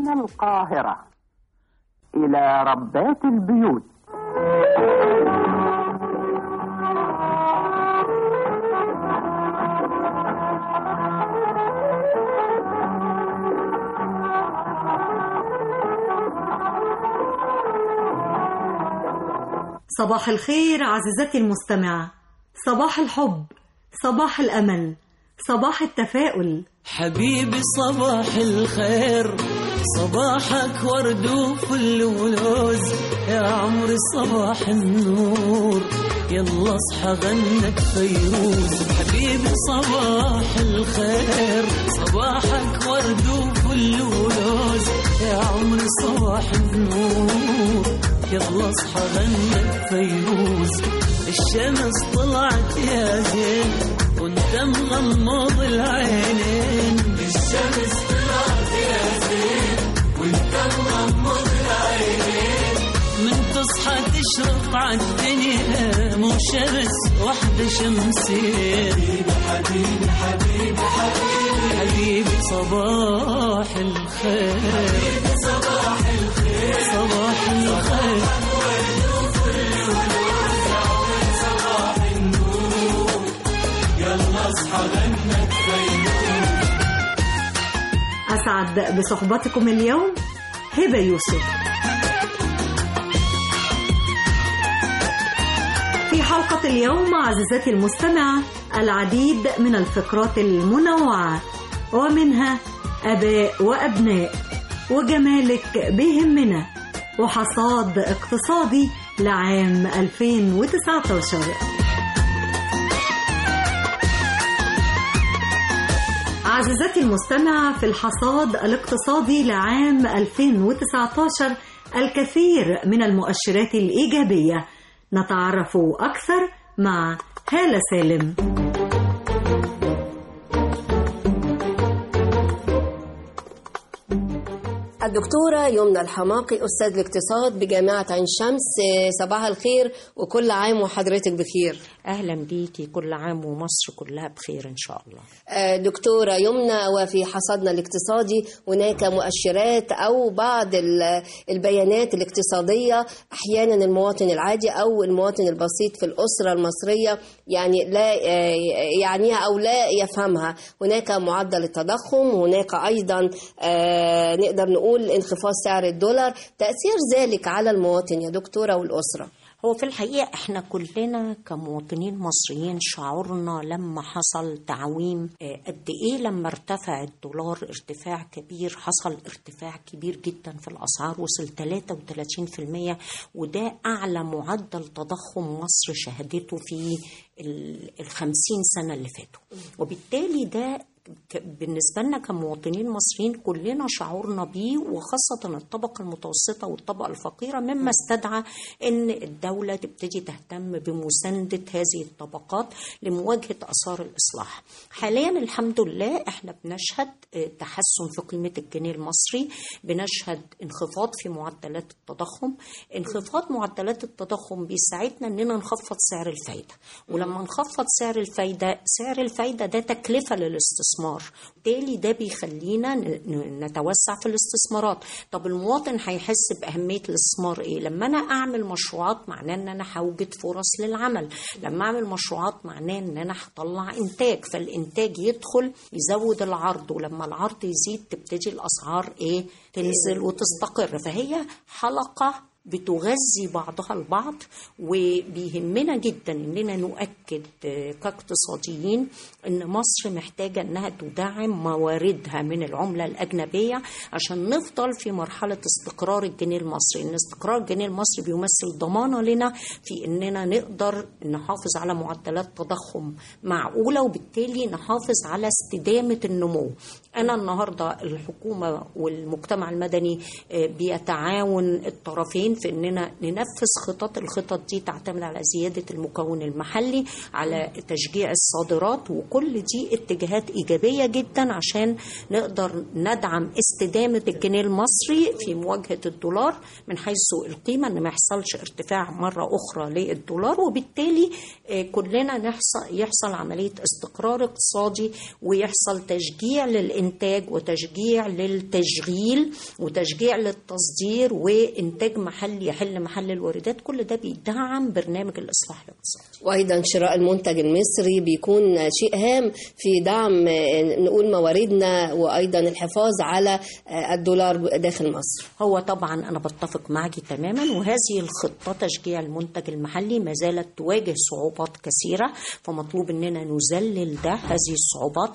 من القاهرة إلى ربات البيوت صباح الخير عزيزتي المستمعة صباح الحب صباح الأمل صباح التفاؤل حبيبي صباح الخير صباحك ورد وفل ولوز يا عمري صباح النور يلا اصحى غنك فيروز حبيبي صباح الخير صباحك ورد وفل ولوز يا عمري صباح النور يلا اصحى غنك فيروز الشمس طلعت يا زين وانت مغمض العينين الشمس طلعت يا زين وانت مغمض العينين من تصحى تشرق عالدنيا مو شمس واحدة شمسين حبيبي حبيبي حبيبي حبيبي صباح الخير حبيبي صباح الخير صباح الخير أسعد بصحبتكم اليوم هبة يوسف في حلقة اليوم عزيزتي المستمعة العديد من الفقرات المنوعة ومنها أباء وأبناء وجمالك بيهمنا وحصاد اقتصادي لعام 2019 عزيزتي المستمعة في الحصاد الاقتصادي لعام 2019 الكثير من المؤشرات الإيجابية نتعرف أكثر مع هالة سالم الدكتورة يمنى الحماقي أستاذ الاقتصاد بجامعة عين شمس صباح الخير وكل عام وحضرتك بخير أهلا بيكي كل عام ومصر كلها بخير إن شاء الله دكتورة يمنى وفي حصادنا الاقتصادي هناك مؤشرات أو بعض البيانات الاقتصادية أحيانا المواطن العادي أو المواطن البسيط في الأسرة المصرية يعني لا يعنيها أو لا يفهمها هناك معدل التضخم هناك أيضا نقدر نقول انخفاض سعر الدولار تأثير ذلك على المواطن يا دكتورة والأسرة هو في الحقيقة احنا كلنا كمواطنين مصريين شعورنا لما حصل تعويم قد ايه لما ارتفع الدولار ارتفاع كبير حصل ارتفاع كبير جدا في الاسعار وصل 33% وده اعلى معدل تضخم مصر شهدته في الخمسين سنة اللي فاتوا وبالتالي ده بالنسبة لنا كمواطنين مصريين كلنا شعورنا بيه وخاصة الطبقة المتوسطة والطبقة الفقيرة مما استدعى أن الدولة تبتدي تهتم بمساندة هذه الطبقات لمواجهة آثار الإصلاح حاليا الحمد لله احنا بنشهد تحسن في قيمة الجنيه المصري بنشهد انخفاض في معدلات التضخم انخفاض معدلات التضخم بيساعدنا أننا نخفض سعر الفايدة ولما نخفض سعر الفايدة سعر الفايدة ده تكلفة للاستثمار الاستثمار بالتالي ده بيخلينا نتوسع في الاستثمارات طب المواطن هيحس بأهمية الاستثمار ايه لما انا اعمل مشروعات معناه ان انا هوجد فرص للعمل لما اعمل مشروعات معناه ان انا هطلع انتاج فالانتاج يدخل يزود العرض ولما العرض يزيد تبتدي الاسعار ايه تنزل وتستقر فهي حلقه بتغذي بعضها البعض وبيهمنا جدا اننا نؤكد كاقتصاديين ان مصر محتاجه انها تدعم مواردها من العمله الاجنبيه عشان نفضل في مرحله استقرار الجنيه المصري ان استقرار الجنيه المصري بيمثل ضمانه لنا في اننا نقدر نحافظ على معدلات تضخم معقوله وبالتالي نحافظ على استدامه النمو انا النهارده الحكومه والمجتمع المدني بيتعاون الطرفين مركزين في اننا ننفذ خطط الخطط دي تعتمد على زياده المكون المحلي على تشجيع الصادرات وكل دي اتجاهات ايجابيه جدا عشان نقدر ندعم استدامه الجنيه المصري في مواجهه الدولار من حيث القيمه ان ما يحصلش ارتفاع مره اخرى للدولار وبالتالي آه، كلنا نحصل يحصل عمليه استقرار اقتصادي ويحصل تشجيع للانتاج وتشجيع للتشغيل وتشجيع للتصدير وانتاج محلي يحل محل الواردات كل ده بيدعم برنامج الاصلاح الاقتصادي وايضا شراء المنتج المصري بيكون شيء هام في دعم آه، نقول مواردنا وايضا الحفاظ على آه، الدولار داخل مصر هو طبعا انا بتفق معك تماما وهذه الخطه تشجيع المنتج المحلي ما زالت تواجه صعوبات كثيره فمطلوب اننا نذلل ده هذه الصعوبات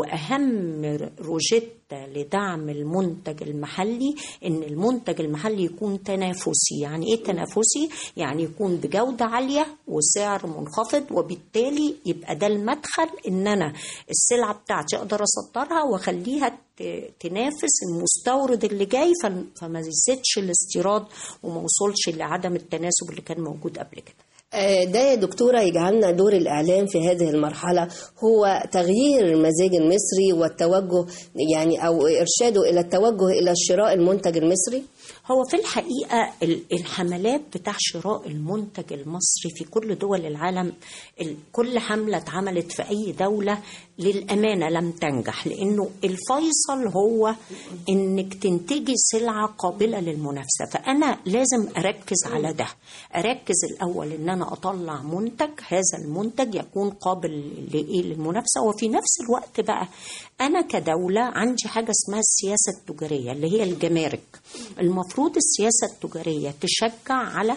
واهم روجيت لدعم المنتج المحلي ان المنتج المحلي يكون تنافسي يعني ايه تنافسي يعني يكون بجوده عاليه وسعر منخفض وبالتالي يبقى ده المدخل ان انا السلعه بتاعتي اقدر اصدرها واخليها ت- تنافس المستورد اللي جاي فم- فما يزيدش الاستيراد وما وصلش لعدم التناسب اللي كان موجود قبل كده آه، ده يا دكتورة يجعلنا دور الإعلام في هذه المرحلة هو تغيير المزاج المصري والتوجه يعني أو إرشاده إلى التوجه إلى شراء المنتج المصري هو في الحقيقة ال- الحملات بتاع شراء المنتج المصري في كل دول العالم ال- كل حملة اتعملت في أي دولة للأمانة لم تنجح لأنه الفيصل هو إنك تنتجي سلعة قابلة للمنافسة فأنا لازم أركز على ده أركز الأول إن أنا أطلع منتج هذا المنتج يكون قابل لإيه للمنافسة وفي نفس الوقت بقى أنا كدولة عندي حاجة اسمها السياسة التجارية اللي هي الجمارك المفروض السياسة التجارية تشجع على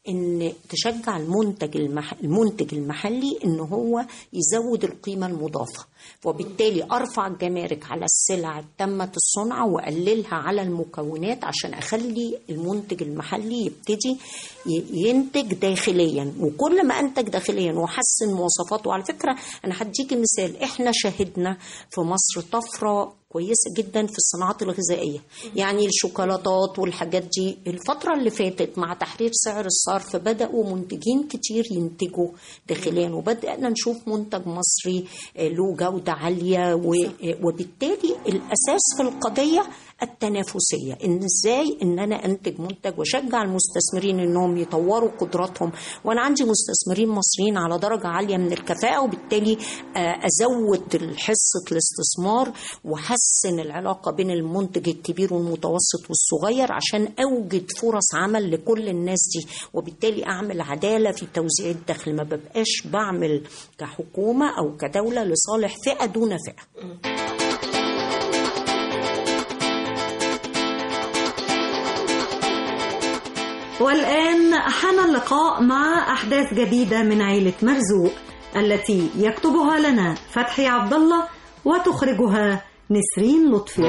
ان تشجع المنتج المح... المنتج المحلي ان هو يزود القيمه المضافه وبالتالي ارفع الجمارك على السلع تمت الصنع واقللها على المكونات عشان اخلي المنتج المحلي يبتدي ي- ينتج داخليا وكل ما انتج داخليا واحسن مواصفاته وعلى فكره انا هديكي مثال احنا شهدنا في مصر طفره كويسة جدا في الصناعات الغذائية يعني الشوكولاتات والحاجات دي الفترة اللي فاتت مع تحرير سعر الصرف بدأوا منتجين كتير ينتجوا داخليا وبدأنا نشوف منتج مصري آه، له جودة عالية و- آه، وبالتالي الأساس في القضية التنافسية إن إزاي إن أنا أنتج منتج وأشجع المستثمرين إنهم يطوروا قدراتهم وأنا عندي مستثمرين مصريين على درجة عالية من الكفاءة وبالتالي آه، أزود حصة الاستثمار وحسن العلاقة بين المنتج الكبير والمتوسط والصغير عشان أوجد فرص عمل لكل الناس دي وبالتالي أعمل عدالة في توزيع الدخل ما ببقاش بعمل كحكومة أو كدولة لصالح فئة دون فئة والآن حان اللقاء مع أحداث جديدة من عيلة مرزوق التي يكتبها لنا فتحي عبد الله وتخرجها نسرين لطفي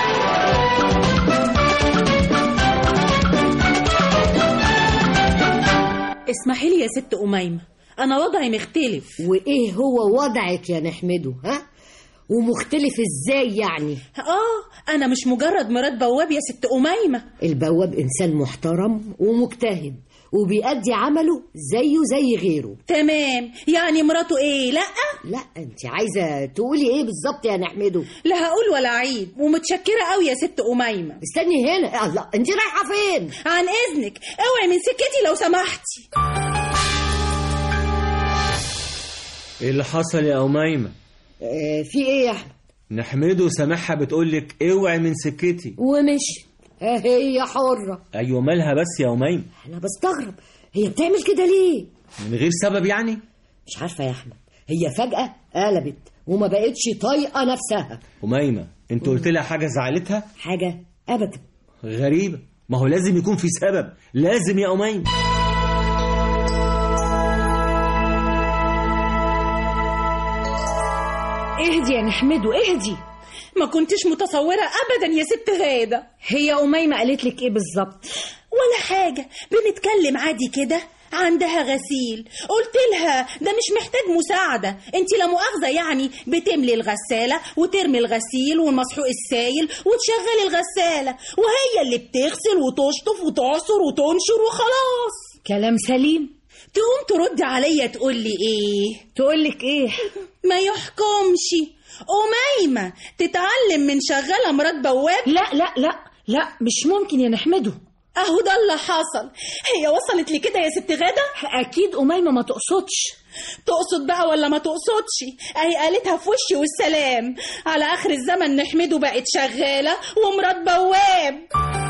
اسمحي لي يا ست أميمة أنا وضعي مختلف وايه هو وضعك يا نحمده ها ومختلف ازاي يعني آه أنا مش مجرد مرات بواب يا ست أميمة البواب انسان محترم ومجتهد وبيأدي عمله زيه زي غيره تمام يعني مراته إيه لأ لا انت عايزه تقولي ايه بالظبط يا نحمده لا هقول ولا أعيد ومتشكرة قوي يا ست أميمة استني هنا الله انت رايحه فين عن إذنك اوعي من سكتي لو سمحتي ايه اللي حصل يا أميمة؟ آه في ايه يا احمد نحمده سامعها بتقولك اوعي من سكتي ومشي آه هي حره ايوه مالها بس يا أميمة انا بستغرب هي بتعمل كده ليه من غير سبب يعني مش عارفه يا احمد هي فجاه قلبت وما بقتش طايقه نفسها أميمة انت قلت لها حاجة زعلتها حاجه ابدا غريبة ما هو لازم يكون في سبب لازم يا أميمة اهدي يا نحمده اهدي ما كنتش متصورة أبدا يا ست غادة هي أميمة قالت لك ايه بالظبط ولا حاجة بنتكلم عادي كده عندها غسيل قلت لها ده مش محتاج مساعدة انت لا مؤاخذة يعني بتملي الغسالة وترمي الغسيل والمسحوق السايل وتشغلي الغسالة وهي اللي بتغسل وتشطف وتعصر وتنشر وخلاص كلام سليم تقوم ترد عليا تقول لي ايه تقولك ايه ما يحكمش أميمة تتعلم من شغالة مرات بواب لا لا لا لا مش ممكن يا نحمده اهو ده اللي حصل هي وصلت لكده يا ست غادة اكيد اميمه ما تقصدش تقصد بقى ولا ما تقصدش اهي قالتها في وشي والسلام على اخر الزمن نحمده بقت شغالة ومرات بواب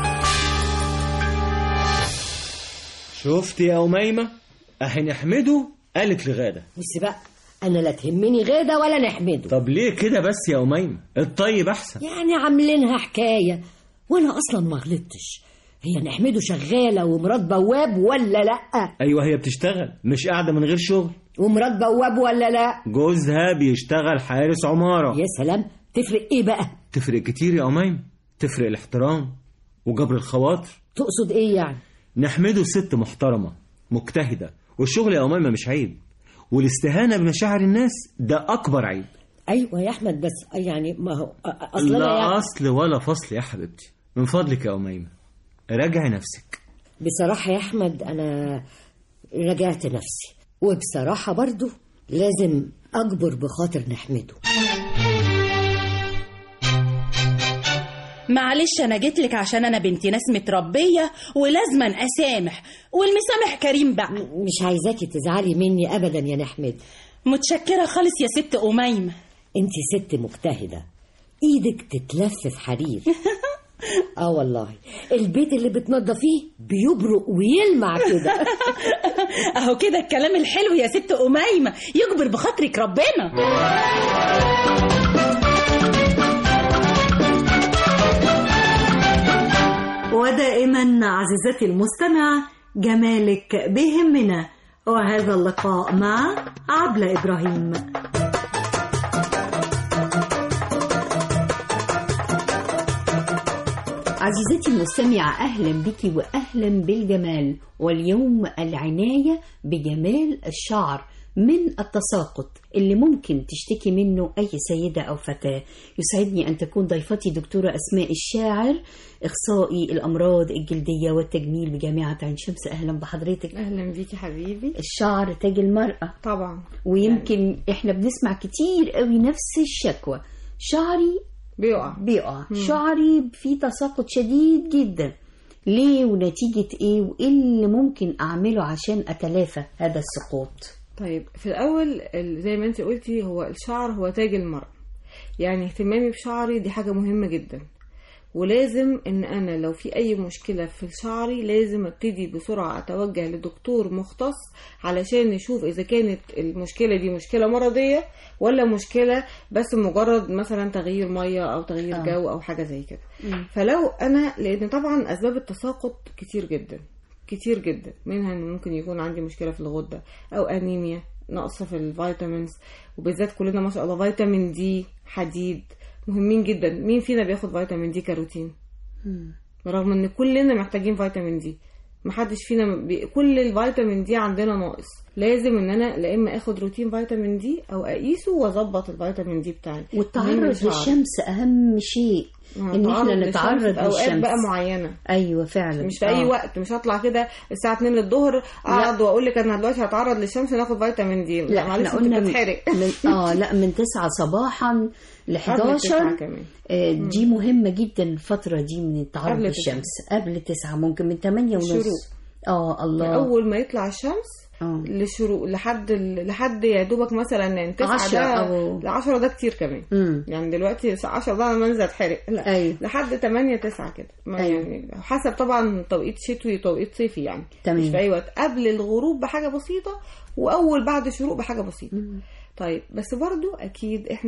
شفت يا أميمة أهي نحمده قالت لغادة بس بقى انا لا تهمني غاده ولا نحمده طب ليه كده بس يا أميمة الطيب أحسن يعني عاملينها حكايه وانا اصلا ما غلطتش هي نحمده شغاله ومرات بواب ولا لا أيوة هي بتشتغل مش قاعدة من غير شغل ومرات بواب ولا لا جوزها بيشتغل حارس عمارة يا سلام تفرق ايه بقى تفرق كتير يا أميمة تفرق الاحترام وجبر الخواطر تقصد ايه يعني نحمده ست محترمة مجتهدة والشغل يا أميمة مش عيب والاستهانة بمشاعر الناس ده أكبر عيب ايوه يا احمد بس يعني ما هو أ- اصل انا لا يعني أصل ولا فصل يا حبيبتي من فضلك يا أميمة راجعي نفسك بصراحه يا احمد انا راجعت نفسي وبصراحه برضو لازم اجبر بخاطر نحمده معلش انا جيت لك عشان انا بنت ناس متربية ولازما اسامح والمسامح كريم بقى مش عايزاكي تزعلي مني ابدا يا نحمد متشكرة خالص يا ست أميمة انت ست مجتهده ايدك تتلف في حرير اه والله البيت اللي بتنضفيه بيبرق ويلمع كده اهو كده الكلام الحلو يا ست أميمة يجبر بخاطرك ربنا ودائما عزيزتي المستمعة جمالك بيهمنا وهذا اللقاء مع عبلة إبراهيم عزيزتي المستمعة أهلا بك وأهلا بالجمال واليوم العناية بجمال الشعر من التساقط اللي ممكن تشتكي منه أي سيدة أو فتاة يسعدني أن تكون ضيفتي دكتورة أسماء الشاعر إخصائي الأمراض الجلدية والتجميل بجامعة عين شمس أهلا بحضرتك اهلا بيكي حبيبي الشعر تاج المرأة طبعا ويمكن يعني. احنا بنسمع كتير قوي نفس الشكوى شعري بيقع بيقع مم. شعري فيه تساقط شديد جدا ليه ونتيجة ايه وايه اللي ممكن اعمله عشان اتلافى هذا السقوط طيب في الاول ال- زي ما انت قلتي هو الشعر هو تاج المرأة يعني اهتمامي بشعري دي حاجة مهمة جدا ولازم ان انا لو في اي مشكلة في شعري لازم ابتدي بسرعة اتوجه لدكتور مختص علشان نشوف اذا كانت المشكلة دي مشكلة مرضية ولا مشكلة بس مجرد مثلا تغيير مية او تغيير آه. جو او حاجة زي كده فلو انا لان طبعا اسباب التساقط كتير جدا كتير جدا منها ان ممكن يكون عندي مشكله في الغده او انيميا نقص في الفيتامينز وبالذات كلنا ما شاء الله فيتامين دي حديد مهمين جدا مين فينا بياخد فيتامين دي كروتين رغم ان كلنا محتاجين فيتامين دي محدش فينا بي... كل الفيتامين دي عندنا ناقص لازم ان انا لا اما اخد روتين فيتامين دي او اقيسه واظبط الفيتامين دي بتاعي من والتعرض الشعر. للشمس اهم شيء آه، ان تعرض احنا للشمس نتعرض في اوقات للشمس بقى معينه ايوه فعلا مش في اي آه. وقت مش هطلع كده الساعه 2 للظهر اقعد واقول لك انا دلوقتي هتعرض للشمس ناخد فيتامين دي لا معلش احنا انت قلنا بتتحرق من اه لا من 9 صباحا ل تسعة 11 كمان. آه، دي مهمة جدا الفترة دي من التعرض قبل للشمس قبل 9 ممكن من 8 ونص الشروق. اه الله اول ما يطلع الشمس اه للشروق لحد ال- لحد يا دوبك مثلا 9 عشرة ده أو- ل 10 ده كتير كمان امم يعني دلوقتي الساعه 10 ده انا منزل اتحرق لا ايوه لحد 8 9 كده ما أيوة. يعني حسب طبعا توقيت شتوي وتوقيت صيفي يعني تمام. مش في اي وقت قبل الغروب بحاجه بسيطه واول بعد الشروق بحاجه بسيطه طيب بس برضو اكيد احنا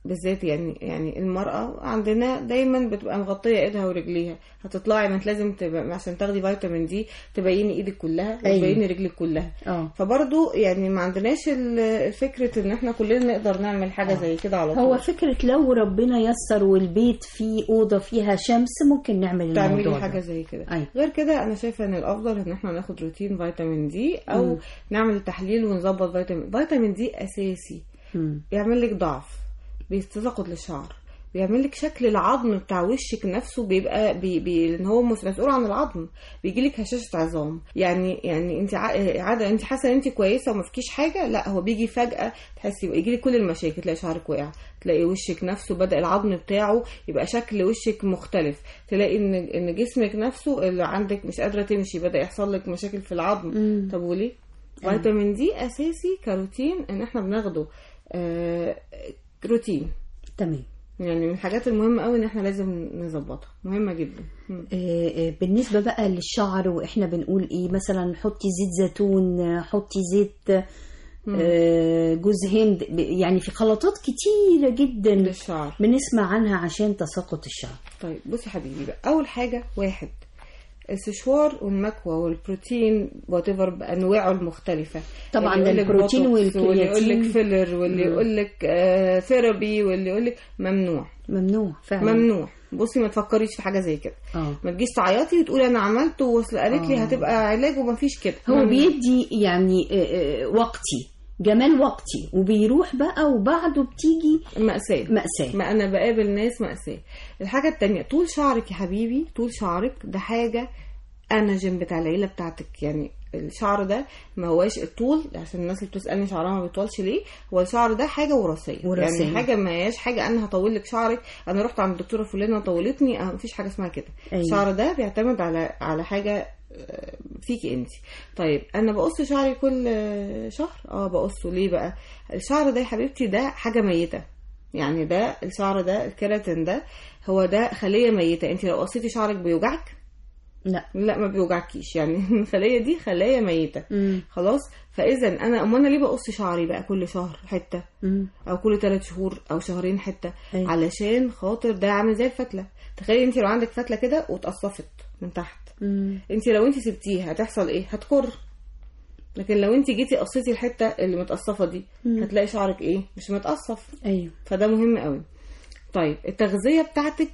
بالذات يعني يعني المرأة عندنا دايما بتبقى مغطية ايدها ورجليها هتطلعي ما انت لازم تبقى عشان تاخدي فيتامين دي تبيني ايدك كلها أيوة. وتبيني رجلك كلها اه فبرضو يعني ما عندناش ال- فكرة ان احنا كلنا نقدر نعمل حاجة زي كده على طول هو فكرة لو ربنا يسر والبيت فيه أوضة فيها شمس ممكن نعمل تعملي الموضوع حاجه ده. زي كده أيوة. غير كده انا شايفه ان الافضل ان احنا ناخد روتين فيتامين دي او مم. نعمل تحليل ونظبط فيتامين فيتامين دي اساسي مم. بيعمل لك ضعف بيتساقط للشعر بيعمل لك شكل العظم بتاع وشك نفسه بيبقى بي بي لان هو مس- مسؤول عن العظم بيجي لك هشاشه عظام يعني يعني انت ع- عاده انت حاسه ان انت كويسه وما فيكيش حاجه لا هو بيجي فجاه تحسي يجي لك كل المشاكل تلاقي شعرك وقع تلاقي وشك نفسه بدا العظم بتاعه يبقى شكل وشك مختلف تلاقي ان ان جسمك نفسه اللي عندك مش قادره تمشي بدا يحصل لك مشاكل في العظم مم. طب وليه أيوة. فيتامين دي اساسي كروتين ان احنا بناخده آه روتين تمام يعني من الحاجات المهمة قوي ان احنا لازم نظبطها مهمة جدا مم. آه، آه، بالنسبة بقى للشعر واحنا بنقول ايه مثلا حطي زيت زيتون آه، حطي زيت آه، جوز هند ب- يعني في خلطات كتيرة جدا للشعر بنسمع عنها عشان تساقط الشعر طيب بصي حبيبي بقى اول حاجة واحد السشوار والمكوى والبروتين وات بانواعه المختلفه طبعاً اللي يقول لك البروتين بوتوكس واللي يقول والكرياتين. لك فيلر واللي مم. يقول لك ثيرابي واللي يقول لك ممنوع ممنوع فعلا ممنوع بصي ما تفكريش في حاجه زي كده اه ما تجيش تعيطي وتقولي انا عملت واصل قالت لي آه. هتبقى علاج وما فيش كده هو ممنوع. بيدي يعني آه، آه، وقتي جمال وقتي وبيروح بقى وبعده بتيجي مأساة مأساة ما انا بقابل ناس مأساة الحاجة التانية طول شعرك يا حبيبي طول شعرك ده حاجة اناجين بتاع العيلة بتاعتك يعني الشعر ده ما هواش الطول عشان الناس اللي بتسالني شعرها ما بيطولش ليه هو الشعر ده حاجه وراثيه وراثية. يعني حاجه ما هياش حاجه انا هطول لك شعرك انا رحت عند الدكتوره فلانه طولتني اه مفيش حاجه اسمها كده أيوة. الشعر ده بيعتمد على على حاجه آه، فيكي انت طيب انا بقص شعري كل آه، شهر اه بقصه ليه بقى الشعر ده يا حبيبتي ده حاجه ميته يعني ده الشعر ده الكيراتين ده هو ده خليه ميته انت لو قصيتي شعرك بيوجعك لا لا ما بيوجعكيش يعني الخليه دي خلايا ميته مم. خلاص فاذا انا امال انا ليه بقص شعري بقى كل شهر حته مم. او كل ثلاث شهور او شهرين حته أيوة. علشان خاطر ده عامل زي الفتله تخيلي انت لو عندك فتله كده واتقصفت من تحت مم. انت لو انت سبتيها هتحصل ايه هتكر لكن لو انت جيتي قصيتي الحته اللي متقصفه دي مم. هتلاقي شعرك ايه مش متقصف ايوه فده مهم قوي طيب التغذيه بتاعتك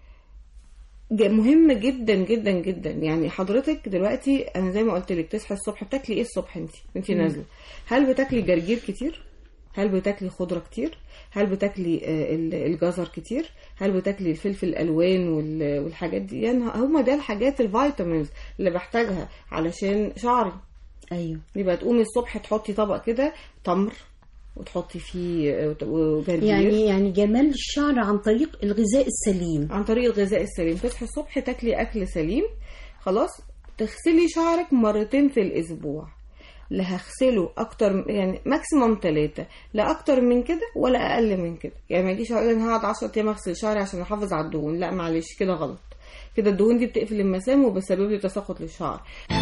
ج- مهم جدا جدا جدا يعني حضرتك دلوقتي انا زي ما قلت لك تصحي الصبح بتاكلي ايه الصبح انت انت مم. نازله هل بتاكلي جرجير كتير هل بتاكلي خضره كتير هل بتاكلي آه، ال- الجزر كتير هل بتاكلي الفلفل الالوان وال- والحاجات دي يعني هما ده الحاجات الفيتامينز اللي بحتاجها علشان شعري ايوه يبقى تقومي الصبح تحطي طبق كده تمر وتحطي فيه آه، وجرجير يعني يعني جمال الشعر عن طريق الغذاء السليم عن طريق الغذاء السليم تصحي الصبح تاكلي اكل سليم خلاص تغسلي شعرك مرتين في الاسبوع لا هغسله اكتر يعني ماكسيموم ثلاثة لا اكتر من كده ولا اقل من كده يعني ما يجيش اقول انا هقعد 10 ايام اغسل شعري عشان احافظ على الدهون لا معلش كده غلط كده الدهون دي بتقفل المسام وبسبب لي تساقط للشعر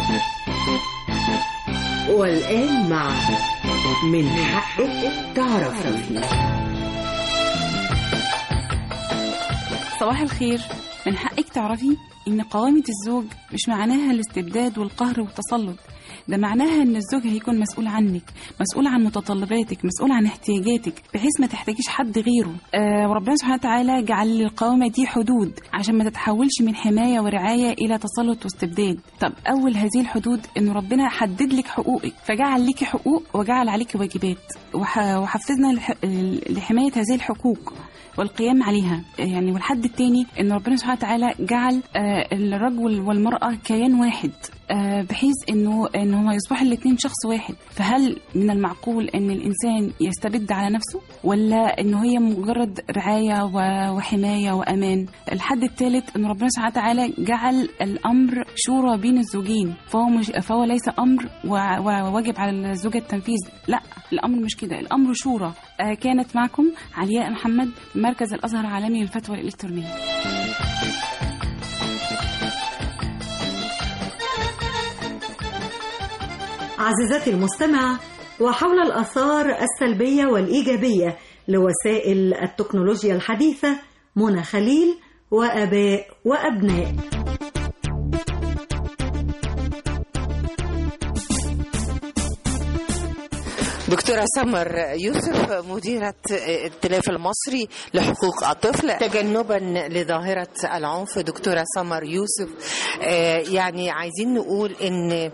والآن مع من حقك تعرفي صباح الخير من حقك تعرفي إن قوامة الزوج مش معناها الاستبداد والقهر والتسلط ده معناها إن الزوج هيكون مسؤول عنك مسؤول عن متطلباتك مسؤول عن احتياجاتك بحيث ما تحتاجيش حد غيره آه وربنا سبحانه وتعالى جعل للقوامة دي حدود عشان ما تتحولش من حماية ورعاية إلى تسلط واستبداد طب أول هذه الحدود إن ربنا حدد لك حقوقك فجعل لك حقوق وجعل عليك واجبات وح- وحفزنا لح- لحماية هذه الحقوق والقيام عليها يعني والحد التاني ان ربنا سبحانه وتعالى جعل آه، الرجل والمرأة كيان واحد آه، بحيث انه ان هما يصبحوا الاثنين شخص واحد فهل من المعقول ان الانسان يستبد على نفسه ولا انه هي مجرد رعاية و- وحماية وامان الحد الثالث ان ربنا سبحانه وتعالى جعل الامر شورى بين الزوجين فهو مش فهو ليس امر و- وواجب على الزوجة التنفيذ لا الامر مش كده الامر شورى آه، كانت معكم علياء محمد مركز الازهر العالمي للفتوى الالكترونيه عزيزتي المستمعة وحول الآثار السلبية والإيجابية لوسائل التكنولوجيا الحديثة منى خليل وآباء وأبناء دكتورة سمر يوسف مديرة الائتلاف المصري لحقوق الطفل تجنبا لظاهرة العنف دكتورة سمر يوسف آه، يعني عايزين نقول ان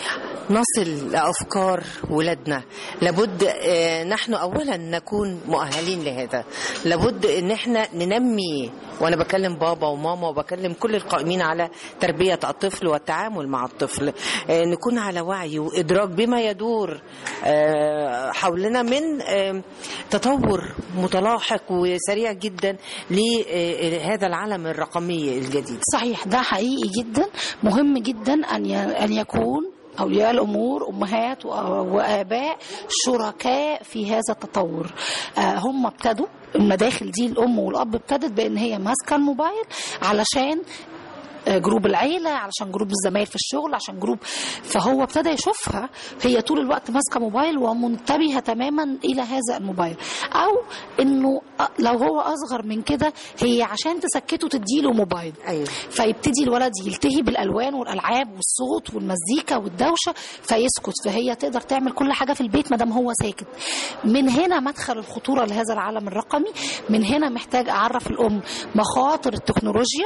نصل لأفكار ولادنا لابد آه، نحن أولا نكون مؤهلين لهذا لابد ان احنا ننمي وانا بكلم بابا وماما وبكلم كل القائمين على تربية الطفل والتعامل مع الطفل آه، نكون على وعي وإدراك بما يدور آه، حولنا من آه، تطور متلاحق وسريع جدا لهذا العالم الرقمي الجديد صحيح ده حقيقي جدا مهم جدا ان ي- ان يكون أولياء الأمور أمهات و- وآباء شركاء في هذا التطور آه، هم ابتدوا المداخل دي الأم والأب ابتدت بأن هي ماسكة الموبايل علشان آه، جروب العيلة علشان جروب الزمايل في الشغل عشان جروب فهو ابتدى يشوفها هي طول الوقت ماسكة موبايل ومنتبهة تماما إلى هذا الموبايل أو إنه آه، لو هو أصغر من كده هي عشان تسكته تديله موبايل أيوة. فيبتدي الولد يلتهي بالألوان والألعاب والصوت والمزيكا والدوشة فيسكت فهي تقدر تعمل كل حاجة في البيت ما دام هو ساكت من هنا مدخل الخطورة لهذا العالم الرقمي من هنا محتاج أعرف الأم مخاطر التكنولوجيا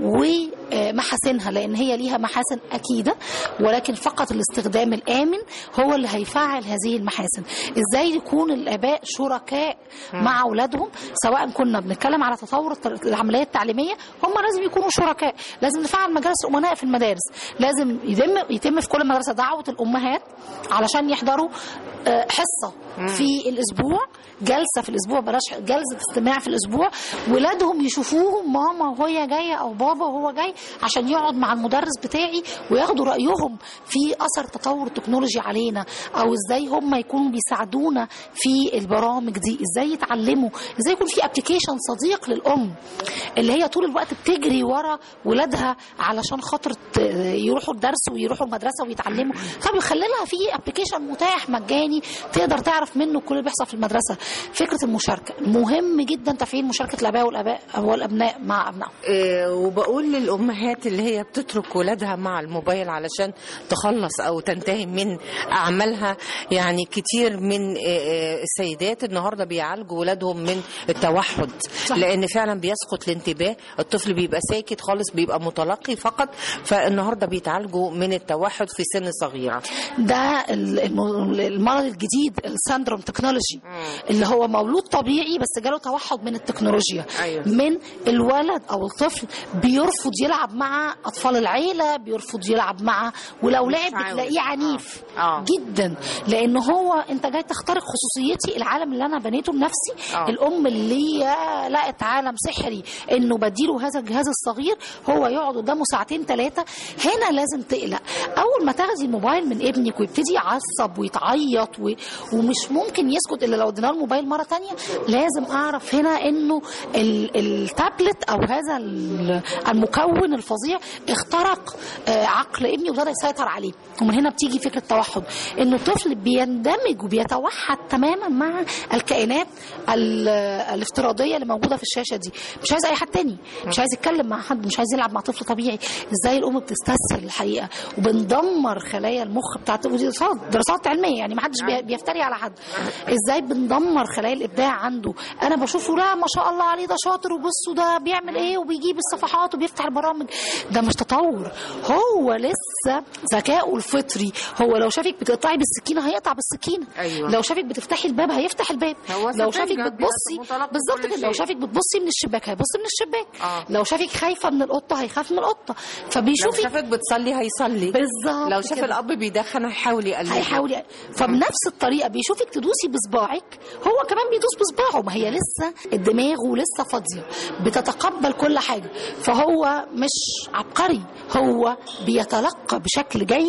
ومحاسنها لأن هي ليها محاسن أكيدة ولكن فقط الاستخدام الآمن هو اللي هيفعل هذه المحاسن إزاي يكون الآباء شركاء مع أولادهم سواء كنا بنتكلم على تطور الت- العملية التعليمية هم لازم يكونوا شركاء لازم نفعل مجالس أمناء في المدارس لازم يتم يتم في كل مدرسة دعوة الأمهات علشان يحضروا آه، حصة في الأسبوع جلسة في الأسبوع بلاش جلسة استماع في الأسبوع ولادهم يشوفوهم ماما وهي جاية أو بابا وهو جاي عشان يقعد مع المدرس بتاعي وياخدوا رأيهم في أثر تطور التكنولوجيا علينا أو إزاي هم يكونوا بيساعدونا في البرامج دي إزاي يتعلموا إزاي يكون في ابلكيشن صديق للأم اللي هي طول الوقت بتجري ورا ولادها علشان خاطر ت- يروحوا الدرس ويروحوا المدرسة ويتعلموا فبيخلي لها في ابلكيشن متاح مجاني تقدر تعرف منه كل اللي بيحصل في المدرسة فكرة المشاركة مهم جدا تفعيل مشاركة الآباء والآباء والأبناء مع أبنائهم آه، وبقول للأمهات اللي هي بتترك ولادها مع الموبايل علشان تخلص أو تنتهي من أعمالها يعني كتير من آه، آه، السيدات النهاردة بيعالجوا ولادهم من التوحد صح. لأن فعلا بيسقط الانتباه الطفل بيبقى ساكت خالص بيبقى متلقي فقط فالنهاردة بيتعالجوا من التوحد في سن صغيرة ده ال- الم- المرض الجديد السندروم تكنولوجي اللي هو مولود طبيعي بس جاله توحد من التكنولوجيا أيوة. من الولد او الطفل بيرفض يلعب مع اطفال العيله بيرفض يلعب مع ولو لعب عاوز. بتلاقيه عنيف آه. جدا لان هو انت جاي تخترق خصوصيتي العالم اللي انا بنيته بنفسي آه. الام اللي هي لقت عالم سحري انه بديله هذا الجهاز الصغير هو يقعد قدامه ساعتين ثلاثه هنا لازم تقلق اول ما تاخدي الموبايل من ابنك ويبتدي يعصب ويتعيط و... ومش ممكن يسكت الا لو ادينا له الموبايل مره تانية لازم اعرف هنا انه ال... التابلت او هذا ال- المكون الفظيع اخترق آه، عقل ابني وابتدى يسيطر عليه ومن هنا بتيجي فكره التوحد انه الطفل بيندمج وبيتوحد تماما مع الكائنات ال- الافتراضيه اللي موجوده في الشاشه دي مش عايز اي حد تاني مش عايز يتكلم مع حد مش عايز يلعب مع طفل طبيعي ازاي الام بتستسهل الحقيقه وبندمر خلايا المخ بتاعت ودي دراسات دراسات علميه يعني ما حدش بي- بيفتري على حد ازاي بندمر خلايا الابداع عنده انا بشوفه لا ما شاء الله عليه ده شاطر وبصوا ده بيعمل ايه وبيجيب الصفحات وبيفتح البرامج ده مش تطور هو لسه ذكائه الفطري هو لو شافك بتقطعي بالسكينه هيقطع بالسكينه أيوة. لو شافك بتفتحي الباب هيفتح الباب هو لو سفنجة شافك بيبقى بتبصي متلقي بالظبط كل كده لو شيء. شافك بتبصي من الشباك هيبص من الشباك آه. لو شافك خايفه من القطه هيخاف من القطه لو فبيشوفك شافك بتصلي هيصلي بالظبط لو شاف كده. الأب بيدخن هيحاول يقلده هيحاول ي- فبنفس الطريقه بيشوفك تدوسي بصباعك هو كمان بيدوس بصباعه ما هي لسه دماغه لسه فاضيه بتتقبل كل حاجه فهو مش عبقري هو بيتلقى بشكل جيد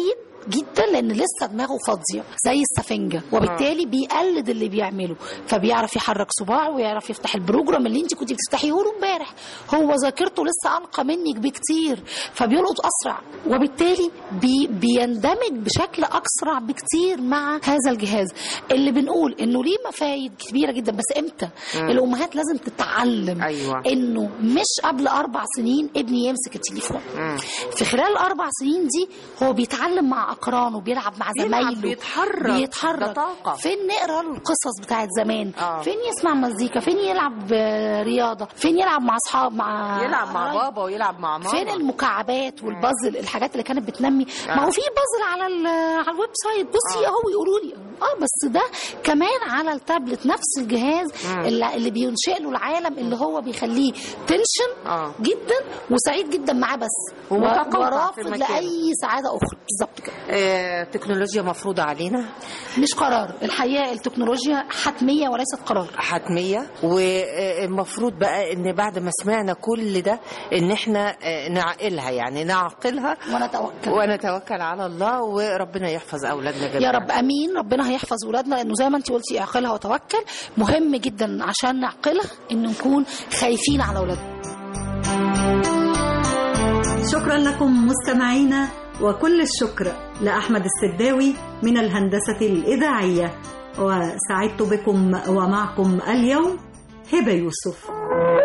جدا لان لسه دماغه فاضيه زي السفنجه وبالتالي بيقلد اللي بيعمله فبيعرف يحرك صباعه ويعرف يفتح البروجرام اللي انت كنت بتفتحيه له امبارح هو ذاكرته لسه انقى منك بكتير فبيلقط اسرع وبالتالي بي بيندمج بشكل اسرع بكتير مع هذا الجهاز اللي بنقول انه ليه مفايد كبيره جدا بس امتى مم. الامهات لازم تتعلم أيوة. انه مش قبل اربع سنين ابني يمسك التليفون مم. في خلال الاربع سنين دي هو بيتعلم مع اقرانه بيلعب مع بيلعب، زمايله بيتحرك. ده بيتحرك طاقة. فين نقرا له القصص بتاعت زمان آه. فين يسمع مزيكا فين يلعب آه، رياضه فين يلعب مع اصحاب مع يلعب مع قرايب. بابا ويلعب مع ماما فين المكعبات والبازل الحاجات اللي كانت بتنمي ما هو في بازل على ال- على الويب سايت بصي اهو يقولوا لي اه بس ده كمان على التابلت نفس الجهاز مم. اللي, اللي بينشئ له العالم اللي هو بيخليه تنشن آه. جدا وسعيد جدا معاه بس ومتقوقع ورافض في مكانه. لاي سعاده اخرى بالظبط كده آه، التكنولوجيا مفروضة علينا مش قرار الحقيقه التكنولوجيا حتميه وليست قرار حتمية والمفروض بقى ان بعد ما سمعنا كل ده ان احنا آه، نعقلها يعني نعقلها ونتوكل ونتوكل على الله وربنا يحفظ اولادنا جميعا يا رب امين ربنا هيحفظ ولادنا لانه زي ما انت قلتي اعقلها وتوكل مهم جدا عشان نعقلها ان نكون خايفين على اولادنا شكرا لكم مستمعينا وكل الشكر لأحمد السداوي من الهندسة الإذاعية وسعدت بكم ومعكم اليوم هبة يوسف